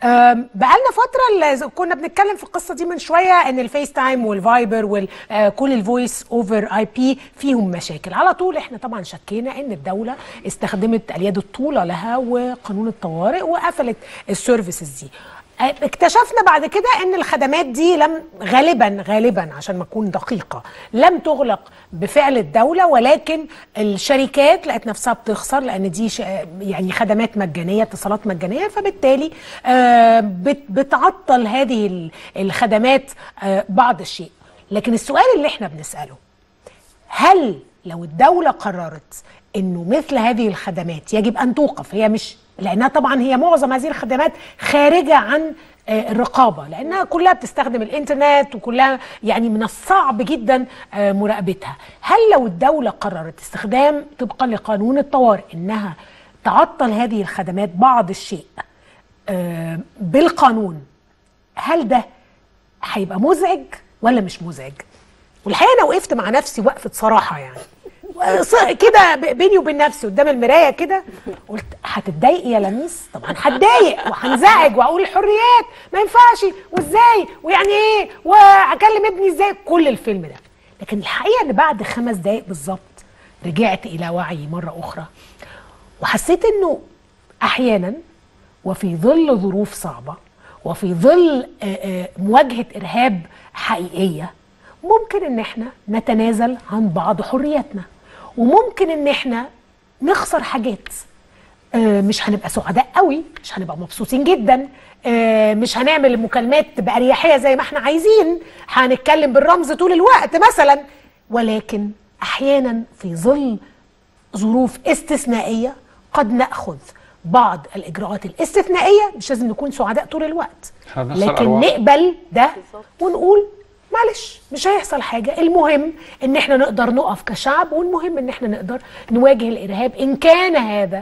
أم، بقالنا فترة اللي كنا بنتكلم في القصة دي من شوية ان الفيس تايم والفايبر وكل الفويس اوفر اي بي فيهم مشاكل على طول احنا طبعا شكينا ان الدولة استخدمت اليد الطولة لها وقانون الطوارئ وقفلت السيرفيسز دي اكتشفنا بعد كده ان الخدمات دي لم غالبا غالبا عشان ما اكون دقيقه لم تغلق بفعل الدوله ولكن الشركات لقت نفسها بتخسر لان دي ش- يعني خدمات مجانيه اتصالات مجانيه فبالتالي آه، بت- بتعطل هذه ال- الخدمات آه، بعض الشيء لكن السؤال اللي احنا بنساله هل لو الدولة قررت انه مثل هذه الخدمات يجب ان توقف هي مش لانها طبعا هي معظم هذه الخدمات خارجة عن آه، الرقابة لانها كلها بتستخدم الانترنت وكلها يعني من الصعب جدا آه، مراقبتها هل لو الدولة قررت استخدام طبقا لقانون الطوارئ انها تعطل هذه الخدمات بعض الشيء آه، بالقانون هل ده هيبقى مزعج ولا مش مزعج والحقيقه انا وقفت مع نفسي وقفه صراحه يعني ص- كده ب- بيني وبين نفسي قدام المرايه كده قلت هتتضايقي يا لميس طبعا هتضايق وهنزعج واقول الحريات ما ينفعش وازاي ويعني ايه وهكلم ابني ازاي كل الفيلم ده لكن الحقيقه ان بعد خمس دقائق بالظبط رجعت الى وعي مره اخرى وحسيت انه احيانا وفي ظل ظروف صعبه وفي ظل آه، آه، مواجهه ارهاب حقيقيه ممكن ان احنا نتنازل عن بعض حرياتنا وممكن ان احنا نخسر حاجات آه، مش هنبقى سعداء قوي مش هنبقى مبسوطين جدا آه، مش هنعمل المكالمات بأريحية زي ما احنا عايزين هنتكلم بالرمز طول الوقت مثلا ولكن احيانا في ظل ظروف استثنائية قد نأخذ بعض الإجراءات الاستثنائية مش لازم نكون سعداء طول الوقت هنخسر لكن أرواح. نقبل ده ونقول معلش مش هيحصل حاجة المهم ان احنا نقدر نقف كشعب والمهم ان احنا نقدر نواجه الإرهاب إن كان هذا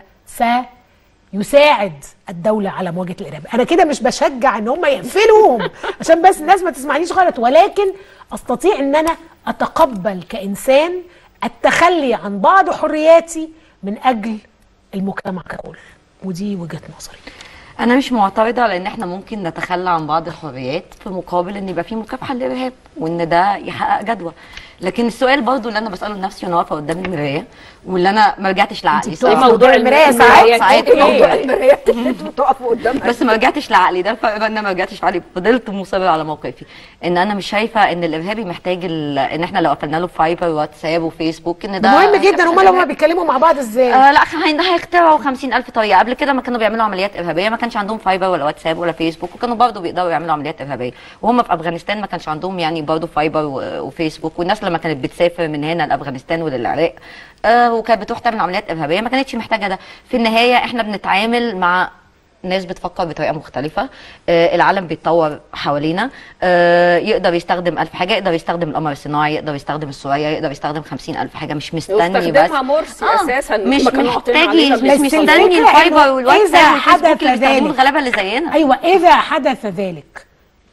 سيساعد الدولة على مواجهة الإرهاب أنا كده مش بشجع ان هم يقفلوهم عشان بس الناس ما تسمعنيش غلط ولكن أستطيع ان أنا أتقبل كإنسان التخلي عن بعض حرياتي من أجل المجتمع ككل ودي وجهة نظري انا مش معترضه على ان احنا ممكن نتخلى عن بعض الحريات في مقابل ان يبقى في مكافحه للارهاب وان ده يحقق جدوى لكن السؤال برضو اللي انا بساله لنفسي وانا واقفه قدام المرايه واللي انا ما رجعتش لعقلي بتقفي صراحة. قدام المراية ساعات ساعات موضوع موضوع المرايات اللي انتوا بتقفوا قدامها بس ما رجعتش لعقلي ده الفرق بقى ان انا ما رجعتش لعقلي فضلت مصره على موقفي ان انا مش شايفه ان الارهابي محتاج ال- ان احنا لو قفلنا له فايبر وواتساب وفيسبوك ان ده مهم جدا هما لو هيبقى ما بيتكلموا مع بعض ازاي آه لا هي- هيخترعوا 50000 طريقه قبل كده ما كانوا بيعملوا عمليات ارهابيه ما كانش عندهم فايبر ولا واتساب ولا فيسبوك وكانوا برضه بيقدروا يعملوا عمليات ارهابيه وهم في افغانستان ما كانش عندهم يعني برضه فايبر و- وفيسبوك والناس لما كانت بتسافر من هنا لافغانستان وللعراق آه وكانت بتروح تعمل عمليات ارهابيه ما كانتش محتاجه ده في النهايه احنا بنتعامل مع ناس بتفكر بطريقه مختلفه آه العالم بيتطور حوالينا آه يقدر يستخدم ألف حاجه يقدر يستخدم القمر الصناعي يقدر يستخدم السوريه يقدر يستخدم خمسين ألف حاجه مش مستني بس واستخدمها مرسي اساسا مش ما كانوا حاطين محتاج علينا مش بس مستني الفكرة الفايبر إنه والواتساب إذا والفيسبوك حدث اللي بيستخدموه ذلك. الغلابه اللي زينا ايوه اذا حدث ذلك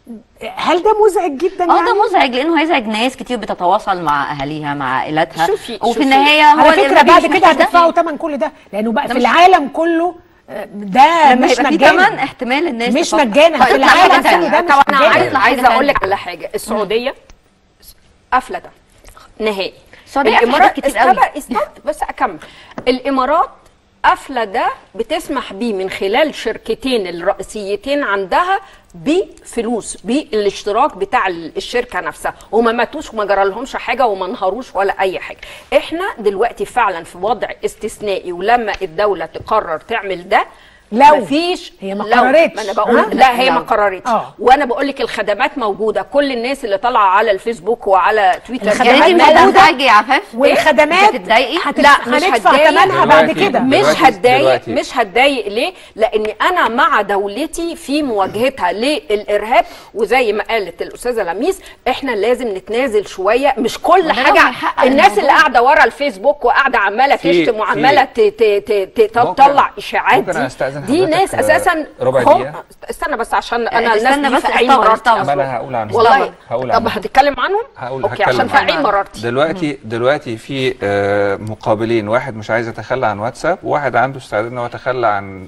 هل ده مزعج جدا اه يعني ده مزعج لانه هيزعج ناس كتير بتتواصل مع اهاليها مع عائلاتها شوفي- وفي شوفي. النهايه هو على فكره الإرهابي بعد مش كده محتاج ده. هتدفعوا ثمن كل ده لانه بقى ده في مش- العالم كله آه، ده لما مش يبقى في ثمن مجانا احتمال الناس مش تفكر. مجانا في طيب، العالم حاجة كله تانية. ده مش طب انا مجانا عايز حاجة عايزه تانية. اقول لك على حاجه السعوديه قافله ده نهائي السعودية قافلة الامارات حاجات كتير قوي. استنى استنى بس اكمل الامارات قافله ده بتسمح بيه من خلال شركتين الرئيسيتين عندها بفلوس بالاشتراك بتاع الشركه نفسها وما ماتوش وما جرى لهمش حاجه وما انهاروش ولا اي حاجه احنا دلوقتي فعلا في وضع استثنائي ولما الدوله تقرر تعمل ده لو. مفيش هي ما لو. قررتش. ما انا بقول ها؟ لا هي ما لو. قررتش آه. وانا بقول لك الخدمات موجوده كل الناس اللي طالعه على الفيسبوك وعلى تويتر الخدمات يعني انت مش موجودة. هتنزعجي يا عفاف والخدمات هتتضايقي هتت- لا، مش هندفع هتضايق. ثمنها بعد دلوقتي. كده مش دلوقتي- هتضايق دلوقتي. مش هتضايق ليه؟ لاني انا مع دولتي في مواجهتها للارهاب وزي ما قالت الاستاذه لميس احنا لازم نتنازل شويه مش كل وده لو حاجه هيحقق الناس الموضوع. اللي قاعده ورا الفيسبوك وقاعده عماله في- تشتم في- وعماله ت- ت- ت- ت- ممكن- تطلع اشاعات ممكن دي أستأذن دي حضرتك، ناس آه، اساسا ربع هم- دقيقة؟ استنى بس عشان انا الناس استنى دي بس في عين استوعب، مرارتي استوعب. ما انا هقول عنهم والله هقول طب عنهم هتتكلم عنهم؟ هقول اوكي هتكلم عشان في عنهم. عين مرارتي دلوقتي دلوقتي في آه، مقابلين واحد مش عايز يتخلى عن واتساب وواحد عنده استعداد ان هو يتخلى عن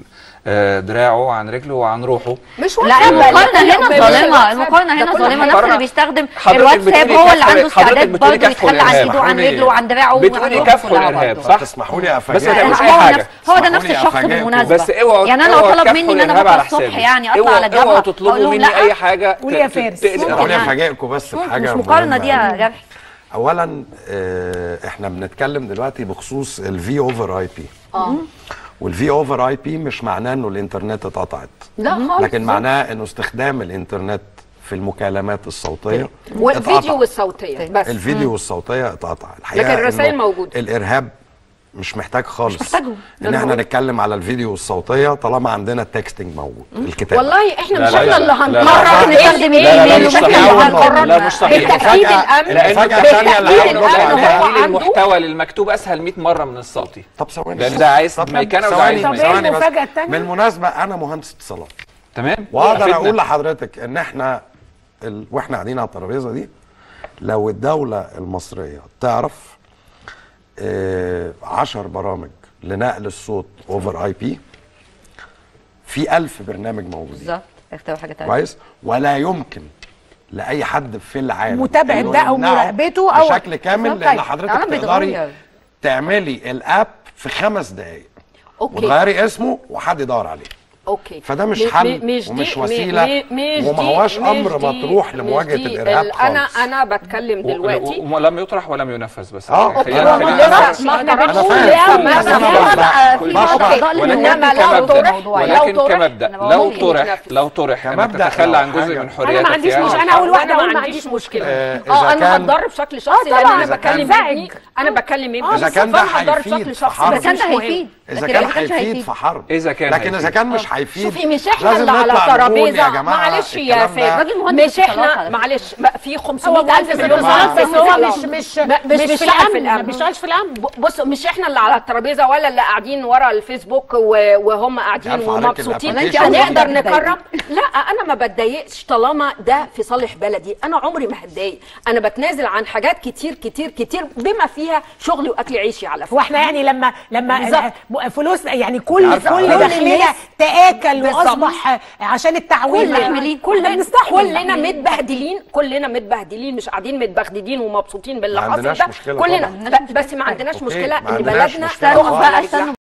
آه، دراعه عن رجله وعن روحه مش لا واتساب، المقارنه لا، هنا مش ظالمه واتساب. المقارنه ده هنا كل ظالمه حاجة. نفس اللي بيستخدم حضرتك الواتساب بتقولي هو اللي كف- عنده حضرتك استعداد بتقولي برضه كف يتخلى عن والإرهاب. ايده وعن حولي- رجله وعن دراعه وعن بتقولي روحه كف كلها والإرهاب، برضه. صح؟ تسمحوا لي بس ما افاجئكم تعملوش هو اي هو حاجه نفس هو ده نفس اسمحوا لي الشخص أفاجئكم. بالمناسبه بس اوعوا يعني انا اوعوا لو طلب تكافحوا مني ان انا الإرهاب بكره على الصبح حسابي. يعني اطلع اوعوا- على الجبهه اوعوا اقول تطلبوا لهم مني لا اي حاجه قول يا ت- فارس. تقلق ممكن اسمحوا لي يعني. افاجئكم بس مش بحاجه مقارنه دي مهمة. يا جرح اولا آه، احنا بنتكلم دلوقتي بخصوص الفي اوفر اي بي والفي اوفر اي بي مش معناه انه الانترنت اتقطعت لا خالص لكن معناه انه استخدام الانترنت في المكالمات الصوتيه والفيديو اتقطع. والصوتيه بس الفيديو والصوتيه اتقطع الحقيقه لكن الرسائل إنه موجودة. الارهاب مش محتاج خالص محتاجه. ان احنا نتكلم على الفيديو والصوتيه طالما عندنا التكستنج موجود الكتاب والله احنا لا، مش لا، احنا لا، اللي لا، لا، هنقرر لا، لا، نستخدم لا، لا، ايه لا، مش مش احنا صحيح. اللي هنقرر لا، مش صحيح. بالتاكيد مفاجأة- الامن المفاجأة الثانية اللي بالتأكيد هقول لكم الأمن عليها. هو تحليل عنده المحتوى للمكتوب اسهل 100 مره من الصوتي طب ثواني لان ده عايز طب ميكنه وده ثواني عايز طب إيه ميكنه ثواني بس المفاجأة التانية؟ بالمناسبه انا مهندس اتصالات تمام واقدر أفدنا. اقول لحضرتك ان احنا ال... واحنا قاعدين على الترابيزه دي لو الدوله المصريه تعرف آه... عشر برامج لنقل الصوت اوفر اي بي في ألف برنامج موجودين بالظبط اختاروا حاجه ثانيه كويس ولا يمكن لاي حد في العالم متابعة إنه ده أو يمنعه مراقبته أو- بشكل كامل بالظبط. لان طيب. حضرتك العالم تقدري بيتغير. تعملي الاب في خمس دقائق اوكي وتغيري اسمه وحد يدور عليه اوكي فده مش م- حل م- مش ومش دي- م- وسيلة م- مش وما دي- هواش مش أمر دي- مطروح مش لمواجهة دي الإرهاب ال- انا خالص. انا بتكلم و- دلوقتي و- ولم يطرح ولم ينفذ بس اه خلينا- أوكي. خلينا- ما لسه ما احنا طرحش بنقول فاهم. لا بس ما أنا فيها بشرح. بقى في بشرح. أعضاء ولكن للمجتمع إنما لو في كمبدأ الموضوع يعني. لو ولكن طرح- كمبدأ أنا لو بقول طرح ينفذ. لو طرح انك كمبدأ تتخلى لو عن جزء حاجة- من حريتك أنا ما عنديش يعني. مش أنا أول واحدة انا أقول ما ما عنديش عنديش مشكله آه، اه إذا انا كان- هتضرب بشكل شخصي لان طبعاً. انا إذا بكلم كان- ابني انا بكلم ابني إذا بس كان ده فأنا هتضرب هيفيد بشكل في شخصي حرب. بس إذا كان مش ده مهم. هيفيد اذا لكن كان إذا كانش هيفيد هيفيد. في حرب إذا كان لكن اذا هيفيد. كان مش هيفيد شوفي مش احنا لازم اللي على نطلع نقول الترابيزه يا جماعه معلش يا الكلام ده- فادي راجل مهندس مش احنا اتصالات. معلش بقى في هو 500 الف مهندس مليون اتصالات سنة بس هو اتصالات. مش مش ما- مش في بيشتغل الامن ما بيشتغلش في الامن بصوا مش احنا اللي على الترابيزه ولا اللي قاعدين ورا الفيسبوك و- وهم قاعدين عارفة حضرتك ومبسوطين الابلكيشن هنقدر ده نكرم لا انا ما بتضايقش طالما ده في صالح بلدي انا عمري ما هتضايق انا بتنازل عن حاجات كتير كتير كتير بما فيها شغلي واكل عيشي على فكره واحنا يعني لما لما بالظبط. فلوس يعني كل عارفة كل حضرتك- دخلنا تاكل بالظبط. واصبح عشان التعويل كلنا- كلنا بنستحمل. كلنا متبهدلين كلنا متبهدلين مش قاعدين متبهدلين ومبسوطين باللي ما حاصل عندناش ده مشكلة كلنا طبعاً. ب- بس ما عندناش أوكي، مشكله ما ان عندناش بلدنا مشكلة تقف خالص. على بقى رجلها. استنوا